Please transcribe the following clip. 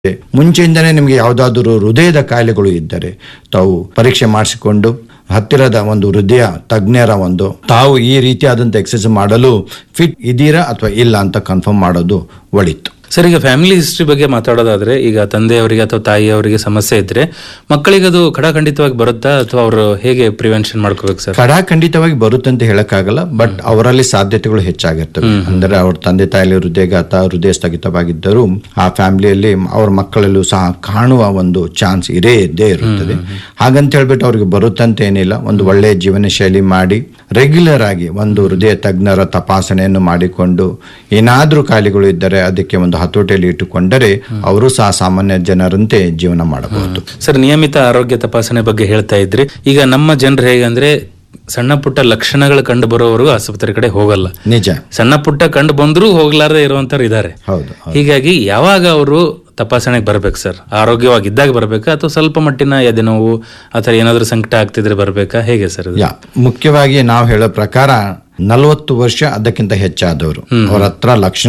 ಮುಂಚೆಯಿಂದನೇ ನಿಮಗೆ ಯಾವುದಾದರೂ ಹೃದಯದ ಕಾಯಿಲೆಗಳು ಇದ್ದರೆ ತಾವು ಪರೀಕ್ಷೆ ಮಾಡಿಸಿಕೊಂಡು ಹತ್ತಿರದ ಒಂದು ಹೃದಯ ತಜ್ಞರ ಒಂದು ತಾವು ಈ ರೀತಿಯಾದಂಥ ಎಕ್ಸಸೈಸ್ ಮಾಡಲು ಫಿಟ್ ಇದೀರಾ ಅಥವಾ ಇಲ್ಲ ಅಂತ ಕನ್ಫರ್ಮ್ ಮಾಡೋದು ಒಳಿತು ಸರ್ ಈಗ ಫ್ಯಾಮಿಲಿ ಹಿಸ್ಟ್ರಿ ಬಗ್ಗೆ ಮಾತಾಡೋದಾದ್ರೆ ಈಗ ತಂದೆಯವರಿಗೆ ಅಥವಾ ತಾಯಿಯವರಿಗೆ ಸಮಸ್ಯೆ ಇದ್ರೆ ಮಕ್ಕಳಿಗೆ ಅದು ಖಡಾಖಂಡಿತವಾಗಿ ಬರುತ್ತಾ ಅಥವಾ ಅವರು ಹೇಗೆ ಪ್ರಿವೆನ್ಷನ್ ಮಾಡ್ಕೋಬೇಕು ಸರ್ ಕಡ ಖಂಡಿತವಾಗಿ ಬರುತ್ತೆ ಅಂತ ಹೇಳಕ್ಕಾಗಲ್ಲ ಬಟ್ ಅವರಲ್ಲಿ ಸಾಧ್ಯತೆಗಳು ಹೆಚ್ಚಾಗಿರ್ತವೆ ಅಂದ್ರೆ ಅವ್ರ ತಂದೆ ತಾಯಿಲಿ ಹೃದಯಘಾತ ಹೃದಯ ಸ್ಥಗಿತವಾಗಿದ್ದರೂ ಆ ಫ್ಯಾಮಿಲಿಯಲ್ಲಿ ಅವ್ರ ಮಕ್ಕಳಲ್ಲೂ ಸಹ ಕಾಣುವ ಒಂದು ಚಾನ್ಸ್ ಇರೇ ಇದ್ದೇ ಇರುತ್ತದೆ ಹಾಗಂತ ಹೇಳ್ಬಿಟ್ಟು ಅವ್ರಿಗೆ ಬರುತ್ತಂತ ಏನಿಲ್ಲ ಒಂದು ಒಳ್ಳೆಯ ಜೀವನ ಶೈಲಿ ಮಾಡಿ ರೆಗ್ಯುಲರ್ ಆಗಿ ಒಂದು ಹೃದಯ ತಜ್ಞರ ತಪಾಸಣೆಯನ್ನು ಮಾಡಿಕೊಂಡು ಏನಾದ್ರೂ ಕಾಯಿಲೆಗಳು ಇದ್ದರೆ ಅದಕ್ಕೆ ಒಂದು ಹತೋಟಿಯಲ್ಲಿ ಇಟ್ಟುಕೊಂಡರೆ ಅವರು ಸಹ ಸಾಮಾನ್ಯ ಜನರಂತೆ ಜೀವನ ಮಾಡಬಹುದು ಸರ್ ನಿಯಮಿತ ಆರೋಗ್ಯ ತಪಾಸಣೆ ಬಗ್ಗೆ ಹೇಳ್ತಾ ಇದ್ರಿ ಈಗ ನಮ್ಮ ಜನರು ಹೇಗಂದ್ರೆ ಸಣ್ಣ ಪುಟ್ಟ ಲಕ್ಷಣಗಳು ಕಂಡು ಬರೋವರೆಗೂ ಆಸ್ಪತ್ರೆ ಕಡೆ ಹೋಗಲ್ಲ ನಿಜ ಸಣ್ಣ ಪುಟ್ಟ ಕಂಡು ಬಂದರೂ ಹೋಗ್ಲಾರ್ದೆ ಇರುವಂತವ್ರು ಇದ್ದಾರೆ ಹೌದು ಹೀಗಾಗಿ ಯಾವಾಗ ಅವರು ತಪಾಸಣೆಗೆ ಬರ್ಬೇಕು ಸರ್ ಆರೋಗ್ಯವಾಗಿದ್ದಾಗ ಬರ್ಬೇಕಾ ಅಥವಾ ಸ್ವಲ್ಪ ಮಟ್ಟಿನ ಎದೆನೋವು ಅಥವಾ ಏನಾದ್ರೂ ಸಂಕಟ ಆಗ್ತಿದ್ರೆ ಬರ್ಬೇಕಾ ಹೇಗೆ ಸರ್ ಇದು? ಯಾ ಮುಖ್ಯವಾಗಿ ನಾವು ಹೇಳೋ ಪ್ರಕಾರ ನಲವತ್ತು ವರ್ಷ ಅದಕ್ಕಿಂತ ಹೆಚ್ಚಾದವರು ಅವ್ರ ಹತ್ರ ಲಕ್ಷಣ